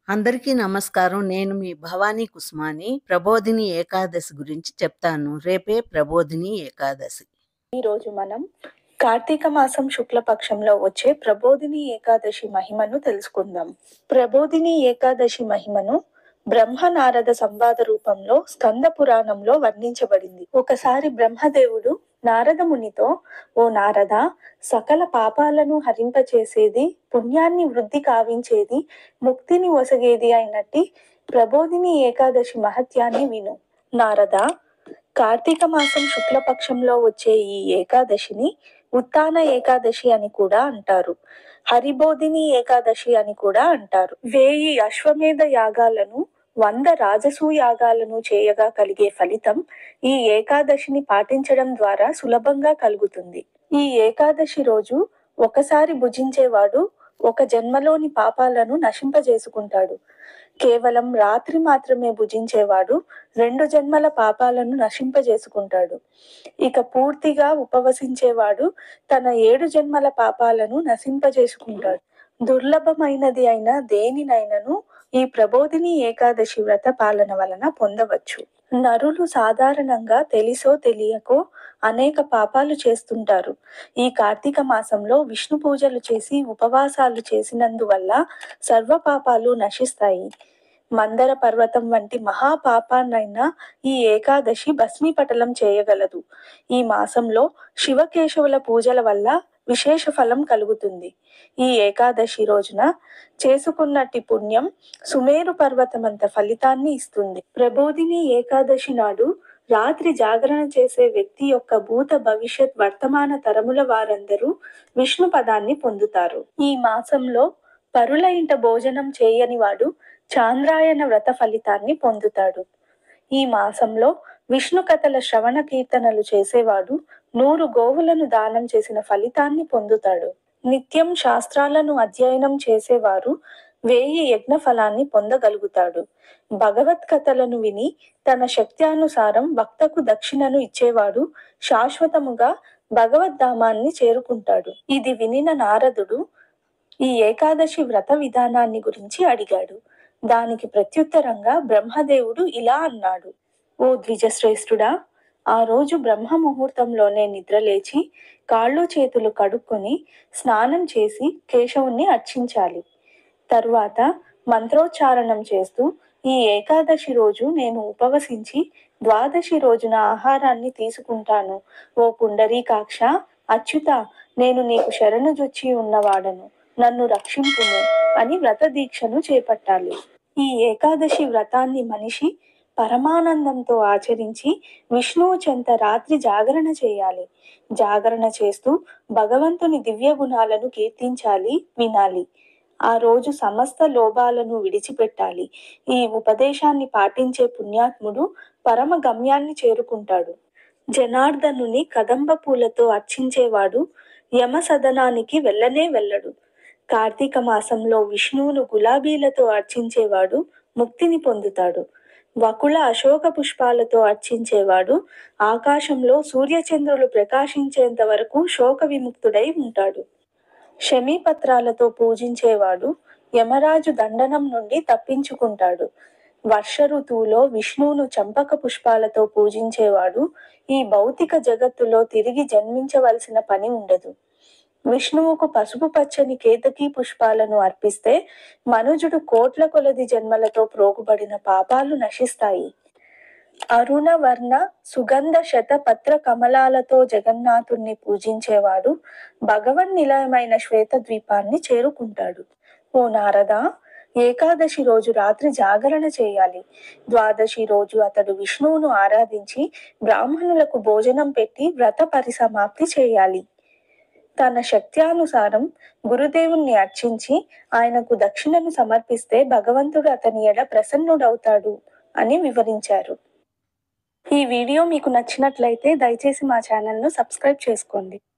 అందరికీ నమస్కారం నేను మీ భవానీ కుస్మాని ప్రబోధిని ఏకాదశి గురించి చెప్తాను రేపే ప్రబోధిని ఏకాదశి ఈరోజు మనం కార్తీక మాసం శుక్లపక్షంలో వచ్చే ప్రబోధిని ఏకాదశి మహిమను తెలుసుకుందాం ప్రబోధిని ఏకాదశి మహిమను బ్రహ్మ నారద సంవాద రూపంలో స్కంద పురాణంలో వర్ణించబడింది ఒకసారి బ్రహ్మదేవుడు నారద మునితో ఓ నారద సకల పాపాలను హరింపచేసేది పుణ్యాన్ని వృద్ధి కావించేది ముక్తిని ఒసగేది అయినట్టి ప్రబోధిని ఏకాదశి మహత్యాన్ని విను నారద కార్తీక మాసం శుక్లపక్షంలో వచ్చే ఈ ఏకాదశిని ఉత్తాన ఏకాదశి అని కూడా అంటారు హరిబోధిని ఏకాదశి అని కూడా అంటారు వేయి అశ్వమేధ యాగాలను వంద రాజసూ యాగాలను చేయగా కలిగే ఫలితం ఈ ఏకాదశిని పాటించడం ద్వారా సులభంగా కలుగుతుంది ఈ ఏకాదశి రోజు ఒకసారి భుజించేవాడు ఒక జన్మలోని పాపాలను నశింపజేసుకుంటాడు కేవలం రాత్రి మాత్రమే భుజించేవాడు రెండు జన్మల పాపాలను నశింపజేసుకుంటాడు ఇక పూర్తిగా ఉపవసించేవాడు తన ఏడు జన్మల పాపాలను నశింపజేసుకుంటాడు దుర్లభమైనది అయిన దేనినైనను ఈ ప్రబోధిని ఏకాదశి వ్రత పాలన వలన పొందవచ్చు నరులు సాధారణంగా తెలిసో తెలియకో అనేక పాపాలు చేస్తుంటారు ఈ కార్తీక మాసంలో విష్ణు పూజలు చేసి ఉపవాసాలు చేసినందువల్ల సర్వ పాపాలు నశిస్తాయి మందర పర్వతం వంటి మహాపాపాన్నైనా ఈ ఏకాదశి భస్మీపటలం చేయగలదు ఈ మాసంలో శివకేశవుల పూజల వల్ల విశేష ఫలం కలుగుతుంది ఈ ఏకాదశి రోజున చేసుకున్నట్టి పుణ్యం సుమేరు పర్వతమంత ఫలితాన్ని ఇస్తుంది ప్రబోధిని ఏకాదశి నాడు రాత్రి జాగరణ చేసే వ్యక్తి యొక్క భూత భవిష్యత్ వర్తమాన తరముల వారందరూ విష్ణు పదాన్ని పొందుతారు ఈ మాసంలో పరుల ఇంట భోజనం చేయని వాడు చాంద్రాయణ వ్రత ఫలితాన్ని పొందుతాడు ఈ మాసంలో విష్ణు కథల శ్రవణ కీర్తనలు చేసేవాడు నూరు గోవులను దానం చేసిన ఫలితాన్ని పొందుతాడు నిత్యం శాస్త్రాలను అధ్యయనం చేసేవారు వేయి యజ్ఞ ఫలాన్ని పొందగలుగుతాడు భగవత్ కథలను విని తన శక్త్యానుసారం భక్తకు దక్షిణను ఇచ్చేవాడు శాశ్వతముగా భగవద్ధామాన్ని చేరుకుంటాడు ఇది వినిన నారదుడు ఈ ఏకాదశి వ్రత విధానాన్ని గురించి అడిగాడు దానికి ప్రత్యుత్తరంగా బ్రహ్మదేవుడు ఇలా అన్నాడు ఓ ద్విజశ్రేష్ఠుడా ఆ రోజు బ్రహ్మ ముహూర్తంలోనే నిద్రలేచి కాళ్ళు చేతులు కడుక్కొని స్నానం చేసి కేశవుణ్ణి అర్చించాలి తరువాత మంత్రోచ్చారణం చేస్తూ ఈ ఏకాదశి రోజు నేను ఉపవసించి ద్వాదశి రోజున ఆహారాన్ని తీసుకుంటాను ఓ పుండరీకాక్ష అచ్యుత నేను నీకు శరణు జొచ్చి ఉన్నవాడను నన్ను రక్షింపుము అని వ్రత దీక్షను చేపట్టాలి ఈ ఏకాదశి వ్రతాన్ని మనిషి పరమానందంతో ఆచరించి విష్ణువు చెంత రాత్రి జాగరణ చేయాలి జాగరణ చేస్తూ భగవంతుని దివ్య గుణాలను కీర్తించాలి వినాలి ఆ రోజు సమస్త లోభాలను విడిచిపెట్టాలి ఈ ఉపదేశాన్ని పాటించే పుణ్యాత్ముడు పరమ గమ్యాన్ని చేరుకుంటాడు జనార్దనుని కదంబ పూలతో అర్చించేవాడు యమ సదనానికి వెళ్ళనే వెళ్ళడు కార్తీక మాసంలో విష్ణువును గులాబీలతో అర్చించేవాడు ముక్తిని పొందుతాడు వకుల అశోక పుష్పాలతో అర్చించేవాడు ఆకాశంలో సూర్యచంద్రులు ప్రకాశించేంత వరకు శోక విముక్తుడై ఉంటాడు శమీపత్రాలతో పూజించేవాడు యమరాజు దండనం నుండి తప్పించుకుంటాడు వర్ష ఋతువులో విష్ణువును చంపక పుష్పాలతో పూజించేవాడు ఈ భౌతిక జగత్తులో తిరిగి జన్మించవలసిన పని ఉండదు విష్ణువుకు పసుపు పచ్చని కేతకీ పుష్పాలను అర్పిస్తే మనుజుడు కోట్ల కొలది జన్మలతో ప్రోగుబడిన పాపాలు నశిస్తాయి అరుణ వర్ణ సుగంధ శత పత్ర కమలాలతో జగన్నాథుణ్ణి పూజించేవాడు భగవన్ నిలయమైన శ్వేత ద్వీపాన్ని చేరుకుంటాడు ఓ నారద ఏకాదశి రోజు రాత్రి జాగరణ చేయాలి ద్వాదశి రోజు అతడు విష్ణువును ఆరాధించి బ్రాహ్మణులకు భోజనం పెట్టి వ్రత పరిసమాప్తి చేయాలి తన శక్త్యానుసారం గురుదేవుణ్ణి అర్చించి ఆయనకు దక్షిణను సమర్పిస్తే భగవంతుడు అతని ఎడ ప్రసన్నుడవుతాడు అని వివరించారు ఈ వీడియో మీకు నచ్చినట్లయితే దయచేసి మా ఛానల్ను సబ్స్క్రైబ్ చేసుకోండి